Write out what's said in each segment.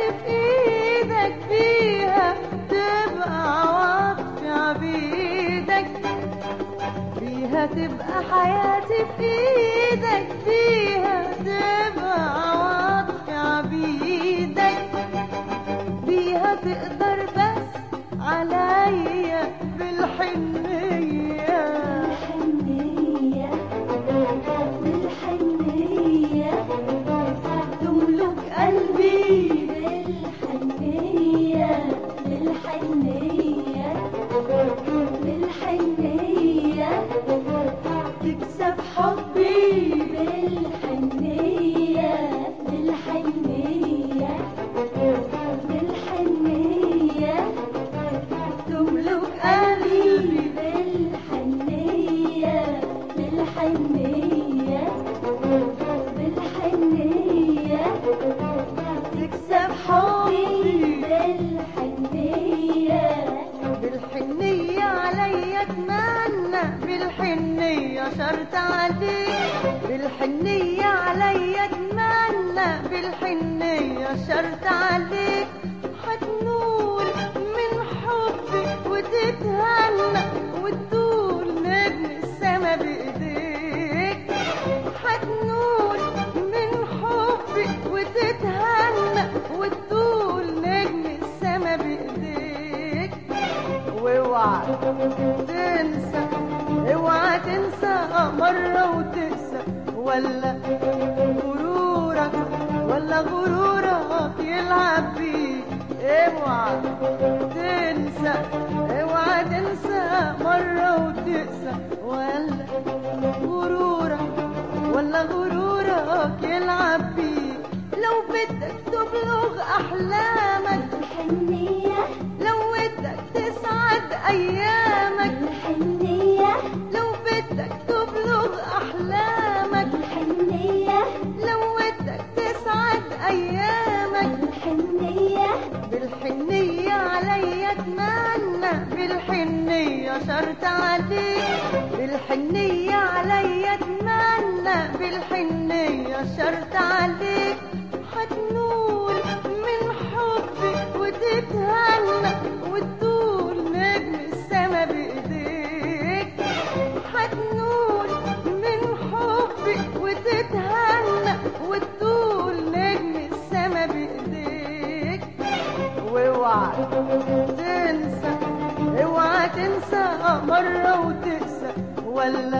في ايدك فيها تبقى عوض في عبيدك فيها تبقى حياتي في ايدك فيها تبقى عوض في عبيدك فيها تقدر بس عليا بالحنية بالحنية بالحنية تملك قلبي بالحنية بالحنية بالحنية تكسب حبي بالحنية بالحنية بالحنية تملك قلبي بالحنية بالحنية بالحنية تكسب حبي بالحنية بالحنية عليا اتمنى بالحنية شرط عليك بالحنية عليا اتمنى بالحنية شرط عليك هتنول من حبك وتتهنى وتطول نجم السما بايديك هتنول من حبك وتتهنى وتطول نجم السما بايديك واوعى تنسى اوعى تنسى مرة وتنسى ولا غرورك ولا غرورك يلعب بيك اوعى تنسى اوعى تنسى مرة وتنسى ولا غرورك ولا غرورك يلعب بيك لو بدك تبلغ احلامك بالحنية لو بدك تسعد ايامك بالحنية لو بدك تبلغ احلامك بالحنية لو بدك تسعد ايامك بالحنية بالحنية عليا اتمنى بالحنية شرط عليك بالحنية عليا اتمنى بالحنية شرط عليك هتنول من حبك وتتهنى وتطول نجم السما بايديك هتنول من حبك وتتهنى وتطول نجم السما بايديك واوعى تنسى اوعى تنسى مرة وتنسى ولا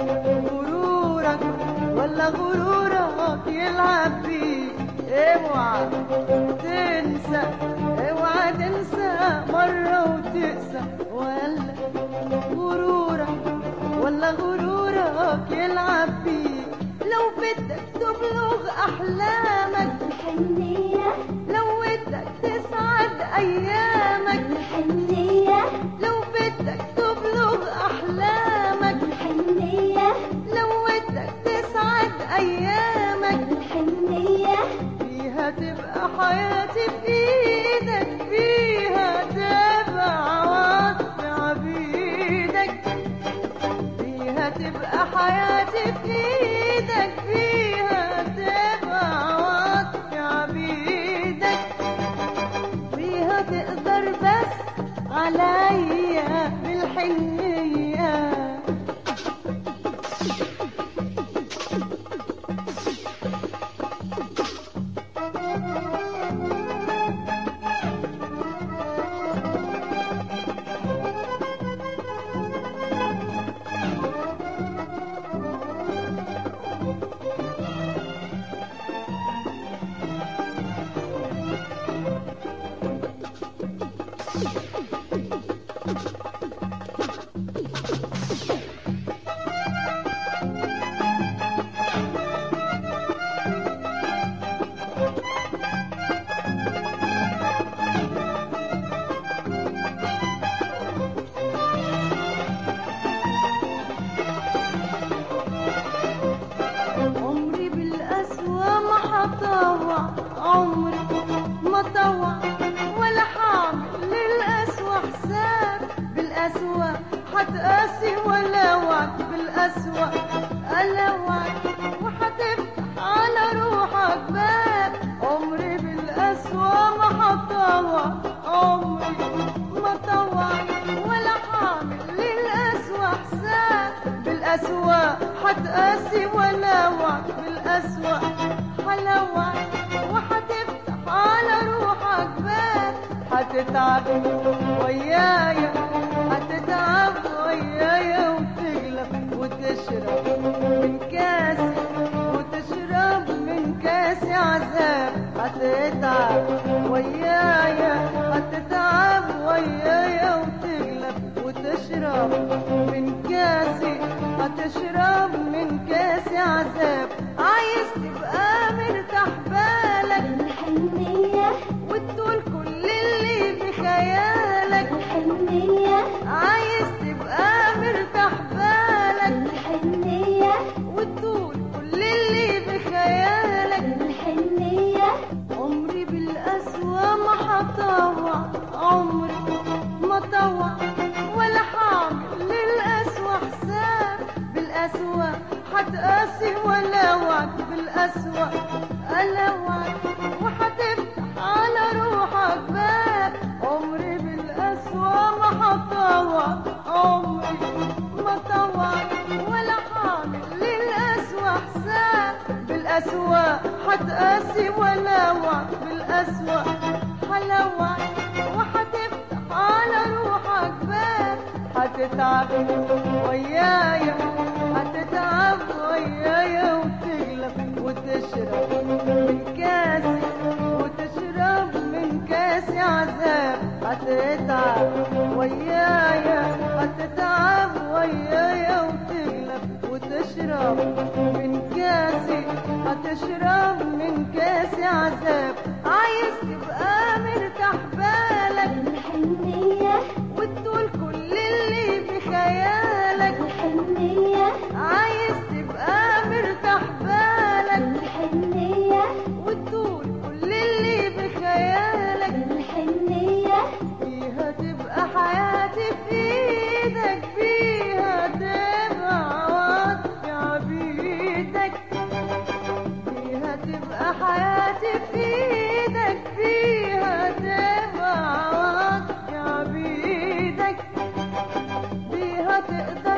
غرورك ولا غرورك يلعب بيك اوعى تنسى اوعى تنسى مرة وتنسى ولا غرورك ولا غرورك يلعب بيك لو بدك تبلغ احلامك بالحنية لو بدك تسعد ايامك بالحنية لو بدك تبلغ احلامك بالحنية لو بدك تسعد ايامك بالحنية فيها تبقى حياتي بايدك فيها تبقى عواطف عبيدك فيها تبقى حياتي بايدك فيها تبقى عواطف عبيدك فيها تقدر بس عليا بالحنيه عمري بالقسوة ما حطوع عمري ما طوع ولا حعمل للقسوة حساب بالقسوة حتقاسي ولا وعد بالقسوة ألوعد وحتفتح على روحك باب عمري بالقسوة ما هتقاسي ولا وعد بالأسوأ حلوة وهتفتح على روحك باب هتتعب ويايا هتتعب ويايا وتغلب وتشرب من كاسي وتشرب من كاسي عذاب هتتعب ويايا هتتعب ويايا وتغلب وتشرب من كاسي هتشرب من كاسي عذاب عايز تبقى مرتاح بالك الحنية وتقول كل اللي بخيالك الحنية عايز تبقى مرتاح بالك الحنية وتقول كل اللي بخيالك الحنية عمري بالأسوأ ما حطوع عمري ما طوع ولا حاعمل للأسوأ حساب بالأسوأ حتقاسي ولا وعد بالأسوأ ألا وعد وحتفتح على روحك باب عمري بالأسوأ ما حطوع عمري ما طوع ولا حاعمل للأسوأ حساب بالأسوأ حتقاسي ولا وعد بالأسوأ حلوة وحتفتح على روحك باب هتتعب ويايا هتتعب ويايا وتغلب وتشرب من كاسي وتشرب من كاسي عذاب هتتعب ويايا هتتعب ويايا وتغلب وتشرب من كاسي هتشرب من كاسي عذاب عايز تبقى مرتاح بالك الحنية وتقول كل اللي بخيالك الحنية عايز تبقى مرتاح بالك الحنية وتقول كل اللي بخيالك الحنية فيها تبقى حياتي في ايدك فيها تبقى عواطفي عبيدك فيها تبقى حياتي في ايدك فيها تبقى عواطفي عبيدك فيها تقدر